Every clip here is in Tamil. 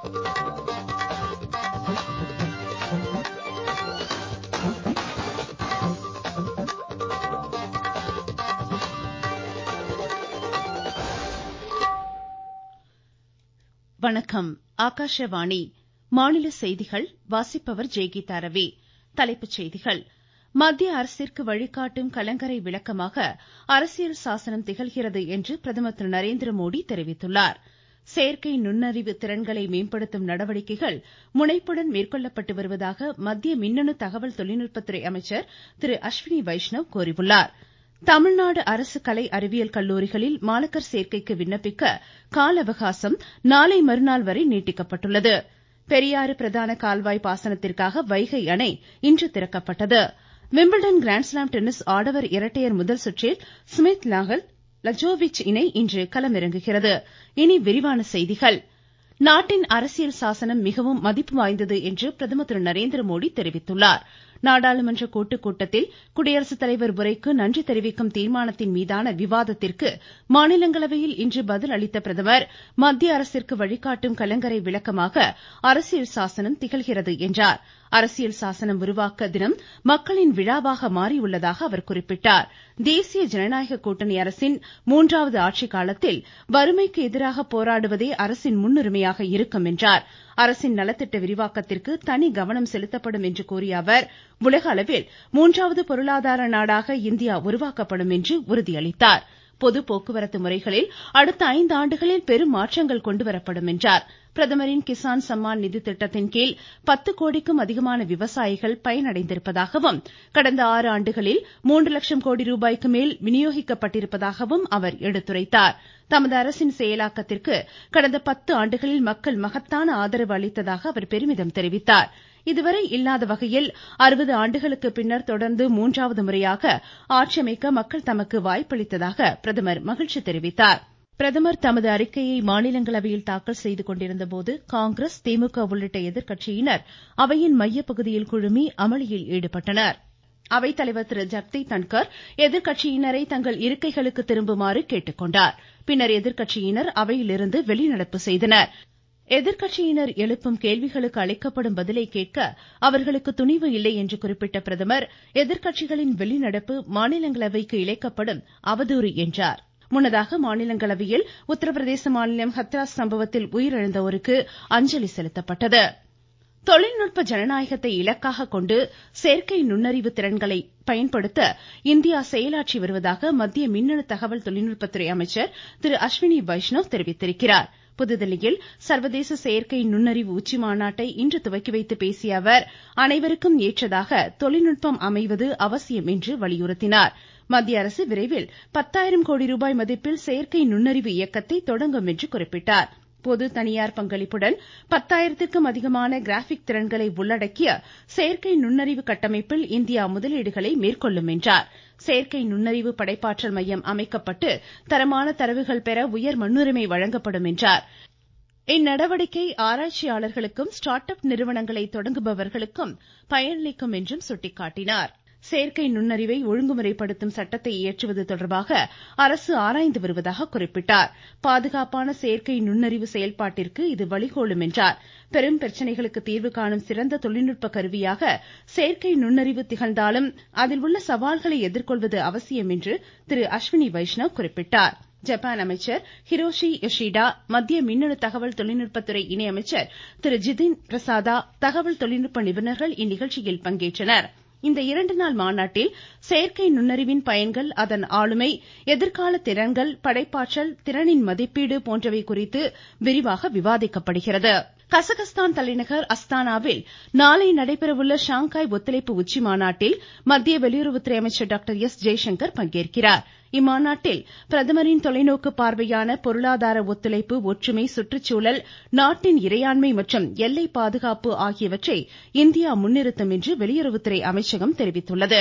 வணக்கம் ஆகாஷவாணி மாநில செய்திகள் வாசிப்பவர் ஜெய்கீதா ரவி தலைப்புச் செய்திகள் மத்திய அரசிற்கு வழிகாட்டும் கலங்கரை விளக்கமாக அரசியல் சாசனம் திகழ்கிறது என்று பிரதமர் திரு நரேந்திரமோடி தெரிவித்துள்ளார் செயற்கை நுண்ணறிவு திறன்களை மேம்படுத்தும் நடவடிக்கைகள் முனைப்புடன் மேற்கொள்ளப்பட்டு வருவதாக மத்திய மின்னணு தகவல் தொழில்நுட்பத்துறை அமைச்சர் திரு அஸ்வினி வைஷ்ணவ் கூறியுள்ளார் தமிழ்நாடு அரசு கலை அறிவியல் கல்லூரிகளில் மாணாக்கர் சேர்க்கைக்கு விண்ணப்பிக்க கால அவகாசம் நாளை மறுநாள் வரை நீட்டிக்கப்பட்டுள்ளது பெரியாறு பிரதான கால்வாய் பாசனத்திற்காக வைகை அணை இன்று திறக்கப்பட்டது விம்பிள்டன் கிராண்ட்ஸ்லாம் டென்னிஸ் ஆடவர் இரட்டையர் முதல் சுற்றில் ஸ்மித் நாகல் லஜோவிச் இணை இன்று களமிறங்குகிறது இனி விரிவான செய்திகள் நாட்டின் அரசியல் சாசனம் மிகவும் மதிப்பு வாய்ந்தது என்று பிரதமர் திரு நரேந்திரமோடி தெரிவித்துள்ளார் நாடாளுமன்ற கூட்டுக் கூட்டத்தில் குடியரசுத் தலைவர் உரைக்கு நன்றி தெரிவிக்கும் தீர்மானத்தின் மீதான விவாதத்திற்கு மாநிலங்களவையில் இன்று பதில் அளித்த பிரதமர் மத்திய அரசிற்கு வழிகாட்டும் கலங்கரை விளக்கமாக அரசியல் சாசனம் திகழ்கிறது என்றார் அரசியல் சாசனம் உருவாக்க தினம் மக்களின் விழாவாக மாறியுள்ளதாக அவர் குறிப்பிட்டார் தேசிய ஜனநாயக கூட்டணி அரசின் மூன்றாவது ஆட்சி காலத்தில் வறுமைக்கு எதிராக போராடுவதே அரசின் முன்னுரிமையாக இருக்கும் என்றார் அரசின் நலத்திட்ட விரிவாக்கத்திற்கு தனி கவனம் செலுத்தப்படும் என்று கூறிய அவர் உலக அளவில் மூன்றாவது பொருளாதார நாடாக இந்தியா உருவாக்கப்படும் என்று உறுதியளித்தார் பொது போக்குவரத்து முறைகளில் அடுத்த ஐந்து ஆண்டுகளில் பெரும் மாற்றங்கள் கொண்டுவரப்படும் என்றார் பிரதமரின் கிசான் சம்மான் நிதி திட்டத்தின் கீழ் பத்து கோடிக்கும் அதிகமான விவசாயிகள் பயனடைந்திருப்பதாகவும் கடந்த ஆறு ஆண்டுகளில் மூன்று லட்சம் கோடி ரூபாய்க்கு மேல் விநியோகிக்கப்பட்டிருப்பதாகவும் அவர் எடுத்துரைத்தார் தமது அரசின் செயலாக்கத்திற்கு கடந்த பத்து ஆண்டுகளில் மக்கள் மகத்தான ஆதரவு அளித்ததாக அவர் பெருமிதம் தெரிவித்தார் இதுவரை இல்லாத வகையில் அறுபது ஆண்டுகளுக்கு பின்னர் தொடர்ந்து மூன்றாவது முறையாக ஆட்சியமைக்க மக்கள் தமக்கு வாய்ப்பளித்ததாக பிரதமர் மகிழ்ச்சி தெரிவித்தார் பிரதமர் தமது அறிக்கையை மாநிலங்களவையில் தாக்கல் செய்து கொண்டிருந்த போது காங்கிரஸ் திமுக உள்ளிட்ட எதிர்க்கட்சியினர் அவையின் மையப்பகுதியில் குழுமி அமளியில் ஈடுபட்டனர் அவைத்தலைவர் திரு ஜக்தீப் தன்கர் எதிர்க்கட்சியினரை தங்கள் இருக்கைகளுக்கு திரும்புமாறு கேட்டுக்கொண்டார் பின்னர் எதிர்க்கட்சியினர் அவையிலிருந்து வெளிநடப்பு செய்தனர் எதிர்க்கட்சியினர் எழுப்பும் கேள்விகளுக்கு அளிக்கப்படும் பதிலை கேட்க அவர்களுக்கு துணிவு இல்லை என்று குறிப்பிட்ட பிரதமர் எதிர்க்கட்சிகளின் வெளிநடப்பு மாநிலங்களவைக்கு இழைக்கப்படும் அவதூறு என்றார் முன்னதாக மாநிலங்களவையில் உத்தரப்பிரதேச மாநிலம் ஹத்ராஸ் சம்பவத்தில் உயிரிழந்தோருக்கு அஞ்சலி செலுத்தப்பட்டது தொழில்நுட்ப ஜனநாயகத்தை இலக்காக கொண்டு செயற்கை நுண்ணறிவு திறன்களை பயன்படுத்த இந்தியா செயலாற்றி வருவதாக மத்திய மின்னணு தகவல் தொழில்நுட்பத்துறை அமைச்சர் திரு அஸ்வினி வைஷ்ணவ் தெரிவித்திருக்கிறார் புதுதில்லியில் சர்வதேச செயற்கை நுண்ணறிவு உச்சி மாநாட்டை இன்று துவக்கி வைத்து பேசிய அவர் அனைவருக்கும் ஏற்றதாக தொழில்நுட்பம் அமைவது அவசியம் என்று வலியுறுத்தினார் மத்திய அரசு விரைவில் பத்தாயிரம் கோடி ரூபாய் மதிப்பில் செயற்கை நுண்ணறிவு இயக்கத்தை தொடங்கும் என்று குறிப்பிட்டார் பொது தனியார் பங்களிப்புடன் பத்தாயிரத்திற்கும் அதிகமான கிராபிக் திறன்களை உள்ளடக்கிய செயற்கை நுண்ணறிவு கட்டமைப்பில் இந்தியா முதலீடுகளை மேற்கொள்ளும் என்றார் செயற்கை நுண்ணறிவு படைப்பாற்றல் மையம் அமைக்கப்பட்டு தரமான தரவுகள் பெற உயர் முன்னுரிமை வழங்கப்படும் என்றார் இந்நடவடிக்கை ஆராய்ச்சியாளர்களுக்கும் ஸ்டார்ட் அப் நிறுவனங்களை தொடங்குபவர்களுக்கும் பயனளிக்கும் என்றும் சுட்டிக்காட்டினார் செயற்கை நுண்ணறிவை ஒழுங்குமுறைப்படுத்தும் சட்டத்தை இயற்றுவது தொடர்பாக அரசு ஆராய்ந்து வருவதாக குறிப்பிட்டார் பாதுகாப்பான செயற்கை நுண்ணறிவு செயல்பாட்டிற்கு இது வழிகோலும் என்றார் பெரும் பிரச்சனைகளுக்கு தீர்வு காணும் சிறந்த தொழில்நுட்ப கருவியாக செயற்கை நுண்ணறிவு திகழ்ந்தாலும் அதில் உள்ள சவால்களை எதிர்கொள்வது அவசியம் என்று திரு அஸ்வினி வைஷ்ணவ் குறிப்பிட்டார் ஜப்பான் அமைச்சர் ஹிரோஷி யோஷிடா மத்திய மின்னணு தகவல் தொழில்நுட்பத்துறை இணை அமைச்சர் திரு ஜிதின் பிரசாதா தகவல் தொழில்நுட்ப நிபுணர்கள் இந்நிகழ்ச்சியில் பங்கேற்றனர் இந்த இரண்டு நாள் மாநாட்டில் செயற்கை நுண்ணறிவின் பயன்கள் அதன் ஆளுமை எதிர்கால திறன்கள் படைப்பாற்றல் திறனின் மதிப்பீடு போன்றவை குறித்து விரிவாக விவாதிக்கப்படுகிறது கசகஸ்தான் தலைநகர் அஸ்தானாவில் நாளை நடைபெறவுள்ள ஷாங்காய் ஒத்துழைப்பு உச்சி மாநாட்டில் மத்திய வெளியுறவுத்துறை அமைச்சர் டாக்டர் எஸ் ஜெய்சங்கர் பங்கேற்கிறார் இம்மாநாட்டில் பிரதமரின் தொலைநோக்கு பார்வையான பொருளாதார ஒத்துழைப்பு ஒற்றுமை சுற்றுச்சூழல் நாட்டின் இறையாண்மை மற்றும் எல்லை பாதுகாப்பு ஆகியவற்றை இந்தியா முன்னிறுத்தும் என்று வெளியுறவுத்துறை அமைச்சகம் தெரிவித்துள்ளது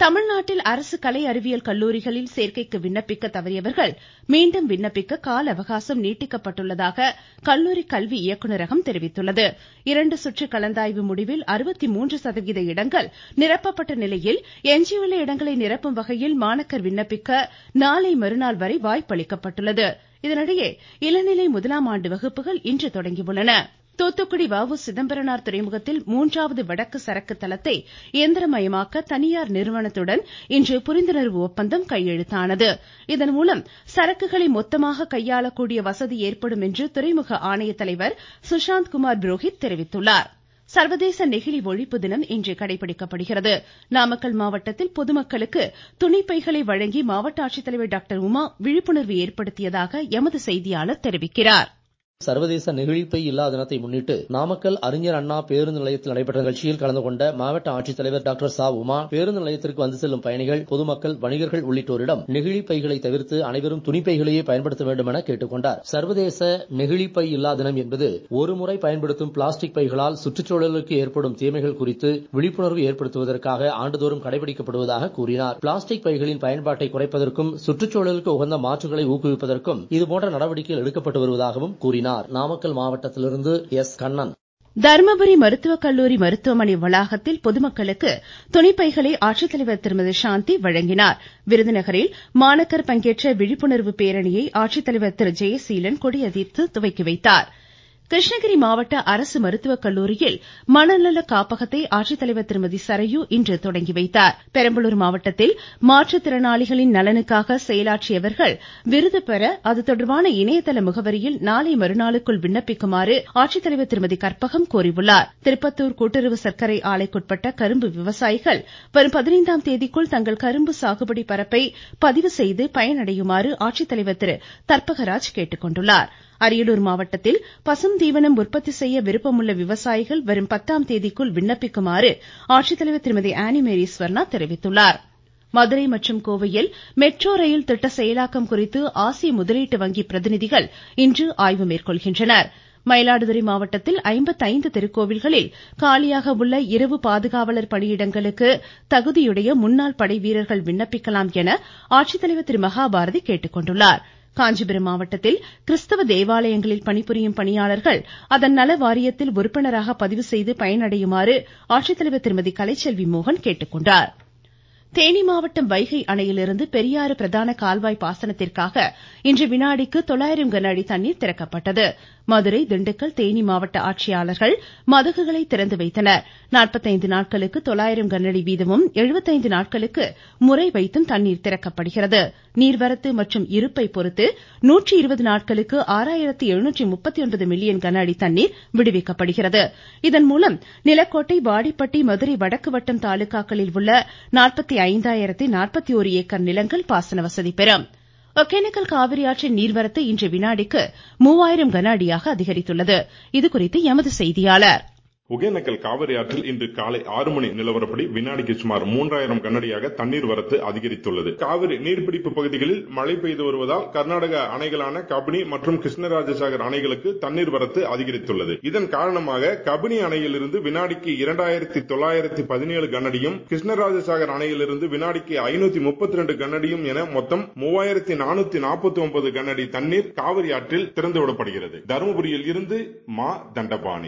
தமிழ்நாட்டில் அரசு கலை அறிவியல் கல்லூரிகளில் சேர்க்கைக்கு விண்ணப்பிக்க தவறியவர்கள் மீண்டும் விண்ணப்பிக்க கால அவகாசம் நீட்டிக்கப்பட்டுள்ளதாக கல்லூரி கல்வி இயக்குநரகம் தெரிவித்துள்ளது இரண்டு சுற்று கலந்தாய்வு முடிவில் சதவீத இடங்கள் நிரப்பப்பட்ட நிலையில் எஞ்சியுள்ள இடங்களை நிரப்பும் வகையில் மாணாக்கர் விண்ணப்பிக்க நாளை மறுநாள் வரை வாய்ப்பு அளிக்கப்பட்டுள்ளது இதனிடையே இளநிலை முதலாம் ஆண்டு வகுப்புகள் இன்று தொடங்கியுள்ளன தூத்துக்குடி வ உ சிதம்பரனார் துறைமுகத்தில் மூன்றாவது வடக்கு சரக்கு தளத்தை இயந்திரமயமாக்க தனியார் நிறுவனத்துடன் இன்று புரிந்துணர்வு ஒப்பந்தம் கையெழுத்தானது இதன் மூலம் சரக்குகளை மொத்தமாக கையாளக்கூடிய வசதி ஏற்படும் என்று துறைமுக ஆணைய தலைவர் சுஷாந்த் குமார் புரோஹித் தெரிவித்துள்ளார் சர்வதேச நெகிழி ஒழிப்பு தினம் இன்று கடைபிடிக்கப்படுகிறது நாமக்கல் மாவட்டத்தில் பொதுமக்களுக்கு துணிப்பைகளை வழங்கி மாவட்ட ஆட்சித்தலைவர் டாக்டர் உமா விழிப்புணர்வு ஏற்படுத்தியதாக எமது செய்தியாளர் தெரிவிக்கிறார் சர்வதேச நெகிழிப்பை இல்லா தினத்தை முன்னிட்டு நாமக்கல் அறிஞர் அண்ணா பேருந்து நிலையத்தில் நடைபெற்ற நிகழ்ச்சியில் கலந்து கொண்ட மாவட்ட ஆட்சித்தலைவர் டாக்டர் சா உமா பேருந்து நிலையத்திற்கு வந்து செல்லும் பயணிகள் பொதுமக்கள் வணிகர்கள் உள்ளிட்டோரிடம் நெகிழி பைகளை தவிர்த்து அனைவரும் துணிப்பைகளையே பயன்படுத்த வேண்டும் என கேட்டுக் கொண்டார் சர்வதேச நெகிழிப்பை இல்லா தினம் என்பது ஒருமுறை பயன்படுத்தும் பிளாஸ்டிக் பைகளால் சுற்றுச்சூழலுக்கு ஏற்படும் தீமைகள் குறித்து விழிப்புணர்வு ஏற்படுத்துவதற்காக ஆண்டுதோறும் கடைபிடிக்கப்படுவதாக கூறினார் பிளாஸ்டிக் பைகளின் பயன்பாட்டை குறைப்பதற்கும் சுற்றுச்சூழலுக்கு உகந்த மாற்றுகளை ஊக்குவிப்பதற்கும் இதுபோன்ற நடவடிக்கைகள் எடுக்கப்பட்டு வருவதாகவும் கூறினார் கூறினார் நாமக்கல் மாவட்டத்திலிருந்து எஸ் கண்ணன் தருமபுரி மருத்துவக் கல்லூரி மருத்துவமனை வளாகத்தில் பொதுமக்களுக்கு துணிப்பைகளை ஆட்சித்தலைவர் திருமதி சாந்தி வழங்கினார் விருதுநகரில் மாணக்கர் பங்கேற்ற விழிப்புணர்வு பேரணியை ஆட்சித்தலைவர் திரு ஜெயசீலன் கொடியசைத்து துவக்கி வைத்தார் கிருஷ்ணகிரி மாவட்ட அரசு மருத்துவக் கல்லூரியில் மனநல காப்பகத்தை ஆட்சித்தலைவர் திருமதி சரையு இன்று தொடங்கி வைத்தார் பெரம்பலூர் மாவட்டத்தில் மாற்றுத்திறனாளிகளின் நலனுக்காக செயலாற்றியவர்கள் விருது பெற அது தொடர்பான இணையதள முகவரியில் நாளை மறுநாளுக்குள் விண்ணப்பிக்குமாறு ஆட்சித்தலைவர் திருமதி கற்பகம் கோரியுள்ளார் திருப்பத்தூர் கூட்டுறவு சர்க்கரை ஆலைக்குட்பட்ட கரும்பு விவசாயிகள் வரும் பதினைந்தாம் தேதிக்குள் தங்கள் கரும்பு சாகுபடி பரப்பை பதிவு செய்து பயனடையுமாறு ஆட்சித்தலைவர் திரு தர்பகராஜ் கேட்டுக் கொண்டுள்ளார் அரியலூர் மாவட்டத்தில் பசும் தீவனம் உற்பத்தி செய்ய விருப்பமுள்ள விவசாயிகள் வரும் பத்தாம் தேதிக்குள் விண்ணப்பிக்குமாறு ஆட்சித்தலைவர் திருமதி ஆனிமேரி ஸ்வர்ணா தெரிவித்துள்ளார் மதுரை மற்றும் கோவையில் மெட்ரோ ரயில் திட்ட செயலாக்கம் குறித்து ஆசிய முதலீட்டு வங்கி பிரதிநிதிகள் இன்று ஆய்வு மேற்கொள்கின்றனர் மயிலாடுதுறை மாவட்டத்தில் ஐம்பத்தைந்து திருக்கோவில்களில் காலியாக உள்ள இரவு பாதுகாவலர் பணியிடங்களுக்கு தகுதியுடைய முன்னாள் படை வீரர்கள் விண்ணப்பிக்கலாம் என ஆட்சித்தலைவர் திரு மகாபாரதி கேட்டுக் கொண்டுள்ளார் காஞ்சிபுரம் மாவட்டத்தில் கிறிஸ்தவ தேவாலயங்களில் பணிபுரியும் பணியாளர்கள் அதன் நல வாரியத்தில் உறுப்பினராக பதிவு செய்து பயனடையுமாறு ஆட்சித்தலைவர் திருமதி கலைச்செல்வி மோகன் கேட்டுக் கொண்டார் தேனி மாவட்டம் வைகை அணையிலிருந்து பெரியாறு பிரதான கால்வாய் பாசனத்திற்காக இன்று வினாடிக்கு தொள்ளாயிரம் கன அடி தண்ணீர் திறக்கப்பட்டது மதுரை திண்டுக்கல் தேனி மாவட்ட ஆட்சியாளர்கள் மதகுகளை திறந்து வைத்தனர் நாற்பத்தைந்து நாட்களுக்கு தொள்ளாயிரம் கனஅடி வீதமும் எழுபத்தைந்து நாட்களுக்கு முறை வைத்தும் தண்ணீர் திறக்கப்படுகிறது நீர்வரத்து மற்றும் இருப்பை பொறுத்து நூற்றி இருபது நாட்களுக்கு ஆறாயிரத்து எழுநூற்றி முப்பத்தி ஒன்பது மில்லியன் கன அடி தண்ணீர் விடுவிக்கப்படுகிறது இதன் மூலம் நிலக்கோட்டை வாடிப்பட்டி மதுரை வடக்கு வட்டம் தாலுகாக்களில் உள்ள நாற்பத்தி ஐந்தாயிரத்தி நாற்பத்தி ஒரு ஏக்கர் நிலங்கள் பாசன வசதி பெறும் ஒகேனக்கல் காவிரி ஆற்றின் நீர்வரத்து இன்று வினாடிக்கு மூவாயிரம் கன அடியாக அதிகரித்துள்ளது இதுகுறித்து எமது செய்தியாளர் ஒகேனக்கல் காவிரி ஆற்றில் இன்று காலை ஆறு மணி நிலவரப்படி வினாடிக்கு சுமார் மூன்றாயிரம் கனஅடியாக தண்ணீர் வரத்து அதிகரித்துள்ளது காவிரி நீர்பிடிப்பு பகுதிகளில் மழை பெய்து வருவதால் கர்நாடக அணைகளான கபினி மற்றும் கிருஷ்ணராஜசாகர் அணைகளுக்கு தண்ணீர் வரத்து அதிகரித்துள்ளது இதன் காரணமாக கபினி அணையிலிருந்து வினாடிக்கு இரண்டாயிரத்தி தொள்ளாயிரத்தி பதினேழு கனஅடியும் கிருஷ்ணராஜசாகர் அணையிலிருந்து வினாடிக்கு ஐநூத்தி முப்பத்தி ரெண்டு கனஅடியும் என மொத்தம் மூவாயிரத்தி நானூத்தி நாற்பத்தி ஒன்பது கனஅடி தண்ணீர் காவிரி ஆற்றில் திறந்துவிடப்படுகிறது தருமபுரியில் இருந்து மா தண்டபாணி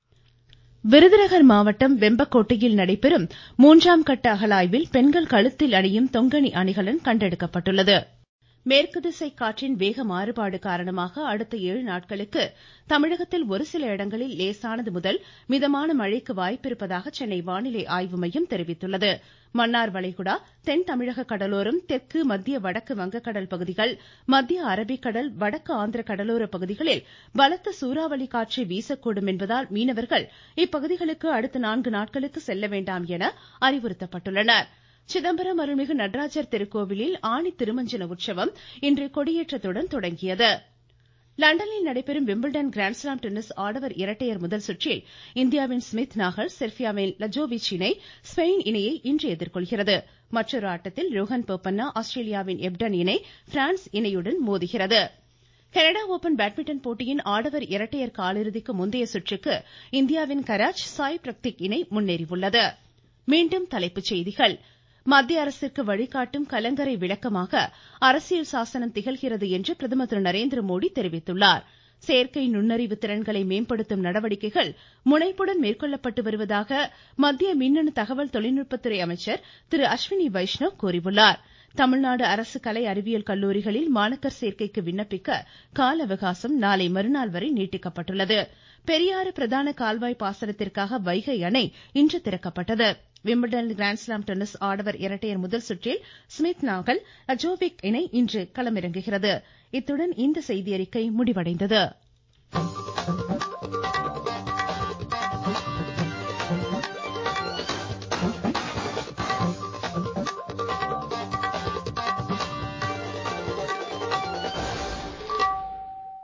விருதுநகர் மாவட்டம் வெம்பக்கோட்டையில் நடைபெறும் மூன்றாம் கட்ட அகலாய்வில் பெண்கள் கழுத்தில் அணியும் தொங்கணி அணிகலன் கண்டெடுக்கப்பட்டுள்ளது மேற்கு திசை காற்றின் வேக மாறுபாடு காரணமாக அடுத்த ஏழு நாட்களுக்கு தமிழகத்தில் ஒரு சில இடங்களில் லேசானது முதல் மிதமான மழைக்கு வாய்ப்பிருப்பதாக சென்னை வானிலை ஆய்வு மையம் தெரிவித்துள்ளது மன்னார் வளைகுடா தென் தமிழக கடலோரம் தெற்கு மத்திய வடக்கு வங்கக்கடல் பகுதிகள் மத்திய அரபிக்கடல் வடக்கு ஆந்திர கடலோர பகுதிகளில் பலத்த சூறாவளி காற்று வீசக்கூடும் என்பதால் மீனவர்கள் இப்பகுதிகளுக்கு அடுத்த நான்கு நாட்களுக்கு செல்ல வேண்டாம் என அறிவுறுத்தப்பட்டுள்ளனர் சிதம்பரம் அருள்மிகு நடராஜர் திருக்கோவிலில் ஆணி திருமஞ்சன உற்சவம் இன்று கொடியேற்றத்துடன் தொடங்கியது லண்டனில் நடைபெறும் விம்பிள்டன் கிராண்ட்ஸ்லாம் டென்னிஸ் ஆடவர் இரட்டையர் முதல் சுற்றில் இந்தியாவின் ஸ்மித் நாகல் செர்பியாவின் லஜோவிச் இணை ஸ்பெயின் இணையை இன்று எதிர்கொள்கிறது மற்றொரு ஆட்டத்தில் ரோஹன் போப்பண்ணா ஆஸ்திரேலியாவின் எப்டன் இணை பிரான்ஸ் இணையுடன் மோதுகிறது கனடா ஓபன் பேட்மிண்டன் போட்டியின் ஆடவர் இரட்டையர் காலிறுதிக்கு முந்தைய சுற்றுக்கு இந்தியாவின் கராஜ் சாய் பிரக்திக் இணை முன்னேறியுள்ளது மீண்டும் தலைப்புச் செய்திகள் மத்திய அரசிற்கு வழிகாட்டும் கலங்கரை விளக்கமாக அரசியல் சாசனம் திகழ்கிறது என்று பிரதமர் திரு நரேந்திர மோடி தெரிவித்துள்ளார் செயற்கை நுண்ணறிவு திறன்களை மேம்படுத்தும் நடவடிக்கைகள் முனைப்புடன் மேற்கொள்ளப்பட்டு வருவதாக மத்திய மின்னணு தகவல் தொழில்நுட்பத்துறை அமைச்சர் திரு அஸ்வினி வைஷ்ணவ் கூறியுள்ளார் தமிழ்நாடு அரசு கலை அறிவியல் கல்லூரிகளில் மாணக்கர் சேர்க்கைக்கு விண்ணப்பிக்க கால அவகாசம் நாளை மறுநாள் வரை நீட்டிக்கப்பட்டுள்ளது பெரியாறு பிரதான கால்வாய் பாசனத்திற்காக வைகை அணை இன்று திறக்கப்பட்டது விம்பிள்டன் கிராண்ட்ஸ்லாம் டென்னிஸ் ஆடவர் இரட்டையர் முதல் சுற்றில் ஸ்மித் நாகல் அஜோவிக் இணை இன்று களமிறங்குகிறது இத்துடன் இந்த செய்தியறிக்கை முடிவடைந்தது